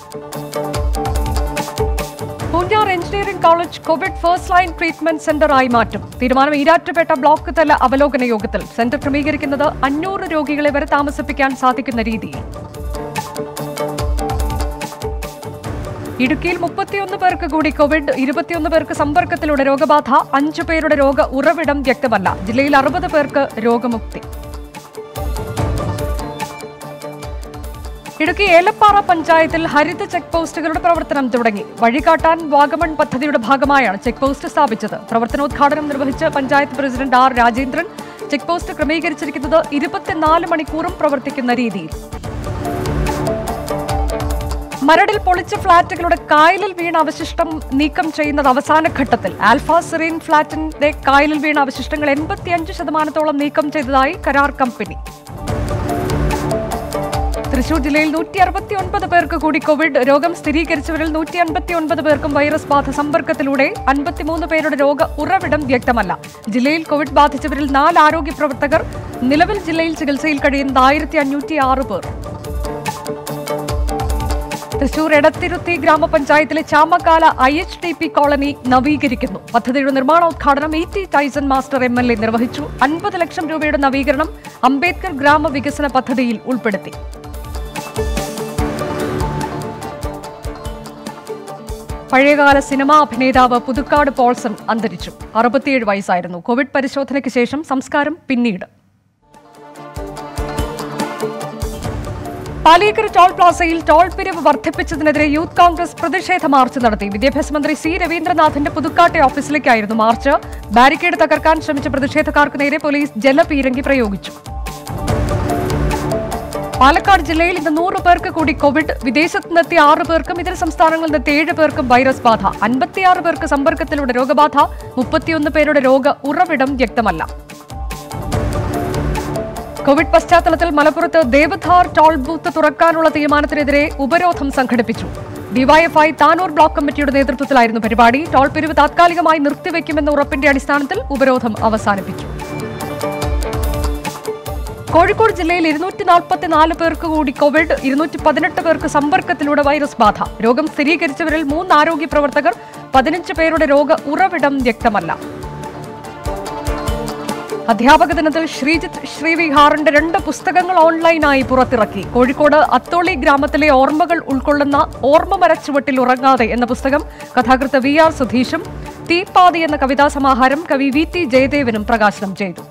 Poonjar engineering college Covid first line treatment സെന്ററായി മാറ്റും തീരുമാനം ഈരാറ്റുപേട്ട ബ്ലോക്ക് തല അവലോകന യോഗത്തിൽ സെന്റർ ക്രമീകരിക്കുന്നത് അഞ്ഞൂറ് രോഗികളെ വരെ താമസിപ്പിക്കാൻ സാധിക്കുന്ന രീതിയിൽ ഇടുക്കിയിൽ മുപ്പത്തിയൊന്ന് പേർക്ക് കൂടി കോവിഡ് ഇരുപത്തിയൊന്ന് പേർക്ക് സമ്പർക്കത്തിലൂടെ രോഗബാധ അഞ്ചു പേരുടെ രോഗ ഉറവിടം വ്യക്തമല്ല ജില്ലയിൽ അറുപത് പേർക്ക് രോഗമുക്തി ഇടുക്കി ഏലപ്പാറ പഞ്ചായത്തിൽ ഹരിത ചെക്ക് പോസ്റ്റുകളുടെ പ്രവർത്തനം തുടങ്ങി വഴികാട്ടാൻ വാഗമൺ പദ്ധതിയുടെ ഭാഗമായാണ് ചെക്ക് പോസ്റ്റ് സ്ഥാപിച്ചത് പ്രവർത്തനോദ്ഘാടനം നിർവഹിച്ച് panchayat president R Rajendran check post ക്രമീകരിച്ചിരിക്കുന്നത് ഇരുപത്തിനാല് മണിക്കൂറും പ്രവർത്തിക്കുന്ന രീതിയിൽ മരടിൽ പൊളിച്ച ഫ്ളാറ്റുകളുടെ കായലിൽ വീണ അവശിഷ്ടം നീക്കം ചെയ്യുന്നത് അവസാന ഘട്ടത്തിൽ ആൽഫ സെറീൻ ഫ്ളാറ്റിന്റെ കായലിൽ വീണ അവശിഷ്ടങ്ങൾ എൺപത്തിയഞ്ച് ശതമാനത്തോളം നീക്കം ചെയ്തതായി കരാർ കമ്പനി തൃശൂർ ജില്ലയിൽ നൂറ്റി അറുപത്തി ഒൻപത് പേർക്ക് കൂടി കോവിഡ് രോഗം സ്ഥിരീകരിച്ചവരിൽ നൂറ്റി അൻപത്തി ഒൻപത് പേർക്കും വൈറസ് ബാധ സമ്പർക്കത്തിലൂടെ അൻപത്തിമൂന്ന് പേരുടെ രോഗ ഉറവിടം വ്യക്തമല്ല ജില്ലയിൽ കോവിഡ് ബാധിച്ചവരിൽ നാല് ആരോഗ്യ പ്രവർത്തകർ നിലവിൽ ജില്ലയിൽ ചികിത്സയിൽ കഴിയുന്നത് ആയിരത്തി അഞ്ഞൂറ്റി ആറ് പേർ തൃശൂർ എടത്തിരുത്തി ഗ്രാമപഞ്ചായത്തിലെ Chamakkala I H T P colony നവീകരിക്കുന്നു പദ്ധതിയുടെ നിർമ്മാണോദ്ഘാടനം E T Tyson master M L A നിർവഹിച്ചു അൻപത് ലക്ഷം രൂപയുടെ നവീകരണം അംബേദ്കർ ഗ്രാമവികസന പദ്ധതിയിൽ ഉൾപ്പെടുത്തി പഴയകാല സിനിമാ അഭിനേതാവ് പുതുക്കാട് പോൾസൺ അന്തരിച്ചു അറുപത്തിയേഴ് വയസ്സായിരുന്നു കോവിഡ് പരിശോധനയ്ക്ക് ശേഷം സംസ്കാരം പിന്നീട് പാലിയേക്കര ടോൾ പ്ലാസയിൽ ടോൾ പിരിവ് വർദ്ധിപ്പിച്ചതിനെതിരെ യൂത്ത് കോൺഗ്രസ് പ്രതിഷേധ മാർച്ച് നടത്തി വിദ്യാഭ്യാസ മന്ത്രി സി രവീന്ദ്രനാഥിന്റെ പുതുക്കാട്ടെ ഓഫീസിലേക്കായിരുന്നു മാർച്ച് ബാരിക്കേഡ് തകർക്കാൻ ശ്രമിച്ച പ്രതിഷേധക്കാർക്ക് നേരെ പോലീസ് ജലപീരങ്കി പ്രയോഗിച്ചു പാലക്കാട് ജില്ലയിൽ ഇന്ന് നൂറ് പേർക്ക് കൂടി കോവിഡ് വിദേശത്ത് നിന്നെത്തിയ ആറ് പേർക്കും ഇതര സംസ്ഥാനങ്ങളിൽ നിന്നെത്തിയ ഏഴ് പേർക്കും വൈറസ് ബാധ അൻപത്തിയാറ് പേർക്ക് സമ്പർക്കത്തിലൂടെ രോഗബാധ മുപ്പത്തിയൊന്ന് പേരുടെ രോഗ ഉറവിടം വ്യക്തമല്ല കോവിഡ് പശ്ചാത്തലത്തിൽ മലപ്പുറത്ത് ദേവധാർ ടോൾ ബൂത്ത് തുറക്കാനുള്ള തീരുമാനത്തിനെതിരെ ഉപരോധം സംഘടിപ്പിച്ചു ഡിവൈഎഫ്ഐ താനൂർ ബ്ലോക്ക് കമ്മിറ്റിയുടെ നേതൃത്വത്തിലായിരുന്നു പരിപാടി ടോൾ പിരിവ് താത്കാലികമായി നിർത്തിവെക്കുമെന്ന ഉറപ്പിന്റെ അടിസ്ഥാനത്തിൽ ഉപരോധം അവസാനിപ്പിച്ചു കോഴിക്കോട് ജില്ലയിൽ ഇരുന്നൂറ്റി നാൽപ്പത്തിനാല് പേർക്ക് കൂടി കോവിഡ് ഇരുന്നൂറ്റി പതിനെട്ട് പേർക്ക് സമ്പർക്കത്തിലൂടെ വൈറസ് ബാധ രോഗം സ്ഥിരീകരിച്ചവരിൽ മൂന്ന് ആരോഗ്യ പ്രവർത്തകർ പതിനഞ്ച് പേരുടെ രോഗ ഉറവിടം വ്യക്തമല്ല അധ്യാപക ദിനത്തിൽ ശ്രീജിത്ത് ശ്രീവിഹാറിന്റെ രണ്ട് പുസ്തകങ്ങൾ ഓൺലൈനായി പുറത്തിറക്കി കോഴിക്കോട് അത്തോളി ഗ്രാമത്തിലെ ഓർമ്മകൾ ഉൾക്കൊള്ളുന്ന ഓർമ്മ മരച്ചുവട്ടിൽ ഉറങ്ങാതെ എന്ന പുസ്തകം കഥാകൃത്ത് വി ആർ സുധീഷും തീപ്പാതി എന്ന കവിതാ സമാഹാരം കവി വി ടി ജയദേവനും പ്രകാശനം ചെയ്തു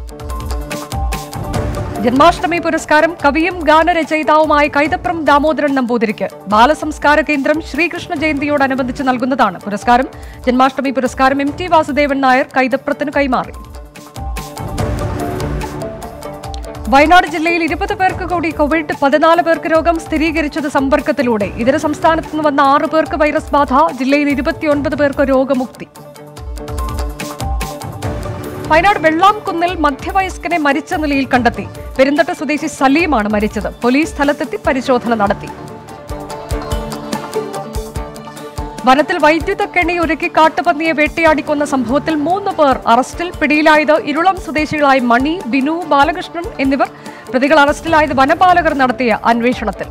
ജന്മാഷ്ടമി പുരസ്കാരം കവിയും ഗാനരചയിതാവുമായ കൈതപ്രം ദാമോദരൻ നമ്പൂതിരിക്ക് ബാലസംസ്കാര കേന്ദ്രം ശ്രീകൃഷ്ണ ജയന്തിയോടനുബന്ധിച്ച് നൽകുന്നതാണ് പുരസ്കാരം ജന്മാഷ്ടമി പുരസ്കാരം എം ടി വാസുദേവൻ നായർ കൈതപ്രത്തിന് കൈമാറി വയനാട് ജില്ലയിൽ ഇരുപത് പേർക്ക് കൂടി കോവിഡ് പതിനാല് പേർക്ക് രോഗം സ്ഥിരീകരിച്ചത് സമ്പർക്കത്തിലൂടെ ഇതര സംസ്ഥാനത്ത് നിന്ന് വന്ന ആറ് പേർക്ക് വൈറസ് ബാധ ജില്ലയിൽ ഇരുപത്തിയൊൻപത് പേർക്ക് രോഗമുക്തി വയനാട് വെള്ളാംകുന്നിൽ മധ്യവയസ്കനെ മരിച്ച നിലയിൽ കണ്ടെത്തി പെരുന്തട്ട സ്വദേശി സലീമാണ് മരിച്ചത് പോലീസ് സ്ഥലത്തെത്തി പരിശോധന നടത്തി വനത്തിൽ വൈദ്യുത കെണി ഒരുക്കി കാട്ടുപന്നിയെ വേട്ടയാടിക്കൊന്ന സംഭവത്തിൽ മൂന്ന് പേർ അറസ്റ്റിൽ പിടിയിലായത് ഇരുളം സ്വദേശികളായ മണി ബിനു ബാലകൃഷ്ണൻ എന്നിവർ പ്രതികൾ അറസ്റ്റിലായത് വനപാലകർ നടത്തിയ അന്വേഷണത്തിൽ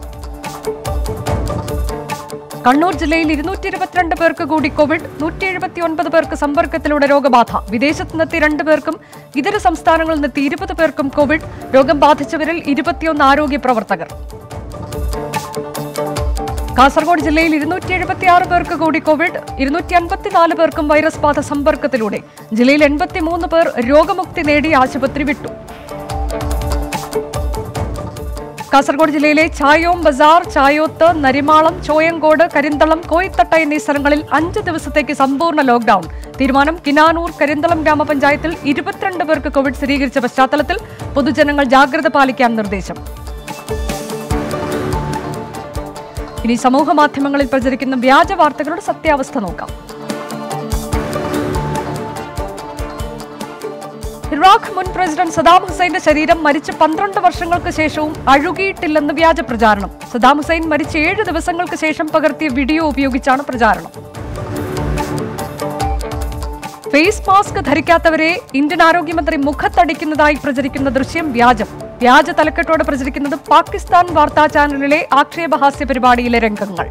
കണ്ണൂർ ജില്ലയിൽ ഇരുന്നൂറ്റി ഇരുപത്തിരണ്ട് പേർക്ക് കൂടി കോവിഡ് നൂറ്റി എഴുപത്തി ഒൻപത് പേർക്ക് സമ്പർക്കത്തിലൂടെ രോഗബാധ വിദേശത്ത് നിന്നെത്തി രണ്ട് പേർക്കും ഇതര സംസ്ഥാനങ്ങളിൽ നിന്നെത്തി ഇരുപത് പേർക്കും കോവിഡ് രോഗം ബാധിച്ചവരിൽ ഇരുപത്തിയൊന്ന് ആരോഗ്യ പ്രവർത്തകർ കാസർഗോഡ് ജില്ലയിൽ ഇരുന്നൂറ്റി എഴുപത്തി ആറ് പേർക്ക് കൂടി കോവിഡ് ഇരുന്നൂറ്റി അൻപത്തിനാല് പേർക്കും വൈറസ് ബാധ സമ്പർക്കത്തിലൂടെ ജില്ലയിൽ എൺപത്തിമൂന്ന് പേർ രോഗമുക്തി നേടി ആശുപത്രി വിട്ടു കാസർഗോഡ് ജില്ലയിലെ ചായോം ബസാർ ചായോത്ത് നരിമാളം ചോയങ്കോട് കരിന്തളം കോയിത്തട്ട എന്നീ സ്ഥലങ്ങളിൽ അഞ്ച് ദിവസത്തേക്ക് സമ്പൂർണ്ണ ലോക്ഡൌൺ തീരുമാനം കിനാനൂർ കരിന്തളം ഗ്രാമപഞ്ചായത്തിൽ ഇരുപത്തിരണ്ട് പേർക്ക് കോവിഡ് സ്ഥിരീകരിച്ച പശ്ചാത്തലത്തിൽ പൊതുജനങ്ങൾ ജാഗ്രത പാലിക്കാൻ നിർദ്ദേശം ഇനി സമൂഹ മാധ്യമങ്ങളിൽ പ്രചരിക്കുന്ന വ്യാജ വാർത്തകളുടെ സത്യാവസ്ഥ നോക്കാം ഇറാഖ് മുൻ പ്രസിഡന്റ് സദാം ഹുസൈന്റെ ശരീരം മരിച്ച് പന്ത്രണ്ട് വർഷങ്ങൾക്ക് ശേഷവും അഴുകിയിട്ടില്ലെന്ന് വ്യാജ പ്രചാരണം സദാം ഹുസൈൻ മരിച്ച ഏഴ് ദിവസങ്ങൾക്ക് ശേഷം പകർത്തിയ വീഡിയോ ഉപയോഗിച്ചാണ് പ്രചാരണം ഫേസ് മാസ്ക് ധരിക്കാത്തവരെ ഇന്ത്യൻ ആരോഗ്യമന്ത്രി മുഖത്തടിക്കുന്നതായി പ്രചരിക്കുന്ന ദൃശ്യം വ്യാജം വ്യാജ തലക്കെട്ടോടെ പ്രചരിക്കുന്നത് പാകിസ്ഥാൻ വാർത്താ ചാനലിലെ ആക്ഷേപഹാസ്യ പരിപാടിയിലെ രംഗങ്ങൾ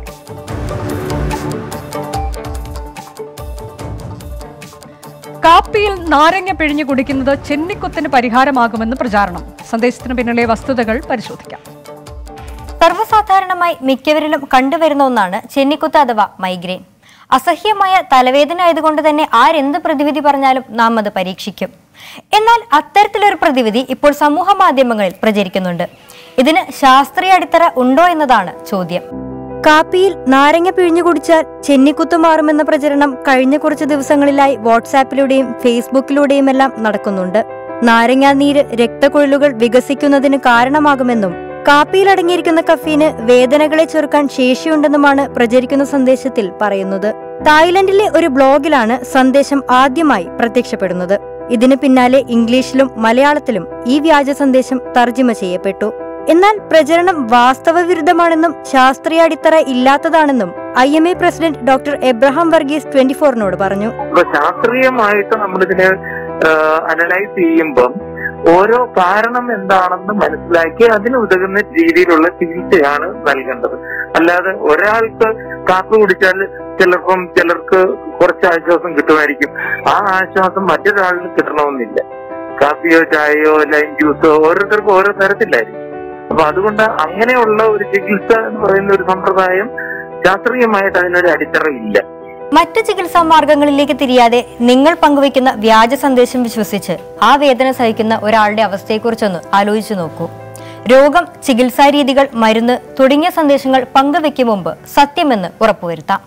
കാപ്പിയിൽ നാരങ്ങ പിഴിഞ്ഞു കുടിക്കുന്നത് ചെന്നിക്കുത്തിന് പരിഹാരമാകുമെന്ന് പ്രചാരണം സന്ദേശത്തിന് പിന്നിലെ വസ്തുതകൾ പരിശോധിക്കാം സർവ്വസാധാരണമായി മിക്കവരിലും കണ്ടുവരുന്ന ഒന്നാണ് ചെന്നിക്കുത്ത് അഥവാ മൈഗ്രെയിൻ അസഹ്യമായ തലവേദന ആയതുകൊണ്ട് തന്നെ ആരെന്ത് പ്രതിവിധി പറഞ്ഞാലും നാം അത് പരീക്ഷിക്കും എന്നാൽ അത്തരത്തിലൊരു പ്രതിവിധി ഇപ്പോൾ സമൂഹ മാധ്യമങ്ങളിൽ പ്രചരിക്കുന്നുണ്ട് ഇതിന് ശാസ്ത്രീയ അടിത്തറ ഉണ്ടോ എന്നതാണ് ചോദ്യം കാപ്പിയിൽ നാരങ്ങ പിഴിഞ്ഞു കുടിച്ചാൽ ചെന്നിക്കുത്തു മാറുമെന്ന പ്രചരണം കഴിഞ്ഞ കുറച്ച് ദിവസങ്ങളിലായി വാട്സാപ്പിലൂടെയും ഫേസ്ബുക്കിലൂടെയും എല്ലാം നടക്കുന്നുണ്ട് നാരങ്ങാനീര് രക്തക്കൊഴലുകൾ വികസിക്കുന്നതിന് കാരണമാകുമെന്നും കാപ്പിയിൽ അടങ്ങിയിരിക്കുന്ന കഫീന് വേദനകളെ ചെറുക്കാൻ ശേഷിയുണ്ടെന്നുമാണ് പ്രചരിക്കുന്ന സന്ദേശത്തിൽ പറയുന്നത് തായ്ലൻഡിലെ ഒരു ബ്ലോഗിലാണ് സന്ദേശം ആദ്യമായി പ്രത്യക്ഷപ്പെടുന്നത് ഇതിന് പിന്നാലെ ഇംഗ്ലീഷിലും മലയാളത്തിലും ഈ വ്യാജ സന്ദേശം തർജ്ജിമ ചെയ്യപ്പെട്ടു എന്നാൽ പ്രചരണം വാസ്തവ വിരുദ്ധമാണെന്നും ശാസ്ത്രീയ അടിത്തറ ഇല്ലാത്തതാണെന്നും I M A president doctor Abraham Varghese twenty ഫോറിനോട് പറഞ്ഞു ഇപ്പൊ ശാസ്ത്രീയമായിട്ട് നമ്മളിതിനെ അനലൈസ് ചെയ്യുമ്പം ഓരോ കാരണം എന്താണെന്ന് മനസ്സിലാക്കി അതിന് ഉതകുന്ന രീതിയിലുള്ള ചികിത്സയാണ് നൽകേണ്ടത് അല്ലാതെ ഒരാൾക്ക് കാപ്പി കുടിച്ചാൽ ചിലപ്പം ചിലർക്ക് കുറച്ച് ആശ്വാസം കിട്ടുമായിരിക്കും ആ ആശ്വാസം മറ്റൊരാളിന് കിട്ടണമെന്നില്ല കാപ്പിയോ ചായയോ ലൈം ജ്യൂസോ ഓരോരുത്തർക്കും ഓരോ തരത്തിലായിരിക്കും അപ്പൊ അതുകൊണ്ട് അങ്ങനെയുള്ള ഒരു ചികിത്സ എന്ന് പറയുന്ന ഒരു സമ്പ്രദായം ശാസ്ത്രീയമായിട്ട് അതിനൊരു അടിത്തറയില്ല മറ്റു ചികിത്സാ മാർഗങ്ങളിലേക്ക് തിരിയാതെ നിങ്ങൾ പങ്കുവയ്ക്കുന്ന വ്യാജ സന്ദേശം വിശ്വസിച്ച് ആ വേദന സഹിക്കുന്ന ഒരാളുടെ അവസ്ഥയെക്കുറിച്ചൊന്ന് ആലോചിച്ചു നോക്കൂ രോഗം ചികിത്സാ രീതികൾ മരുന്ന് തുടങ്ങിയ സന്ദേശങ്ങൾ പങ്കുവെക്കും മുമ്പ് സത്യമെന്ന് ഉറപ്പുവരുത്താം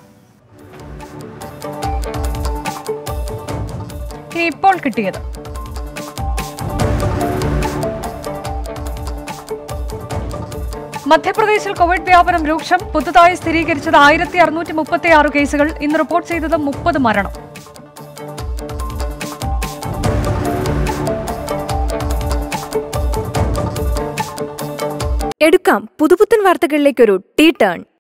ഇനി ഇപ്പോൾ കിട്ടിയത് മധ്യപ്രദേശിൽ കോവിഡ് വ്യാപനം രൂക്ഷം പുതുതായി സ്ഥിരീകരിച്ചത് ആയിരത്തി അറുന്നൂറ്റി മുപ്പത്തി ആറ് കേസുകൾ ഇന്ന് റിപ്പോർട്ട് ചെയ്തത് മുപ്പത് മരണം എടുക്കാം പുതുപുത്തൻ വാർത്തകളിലേക്കൊരു ടീ ടേൺ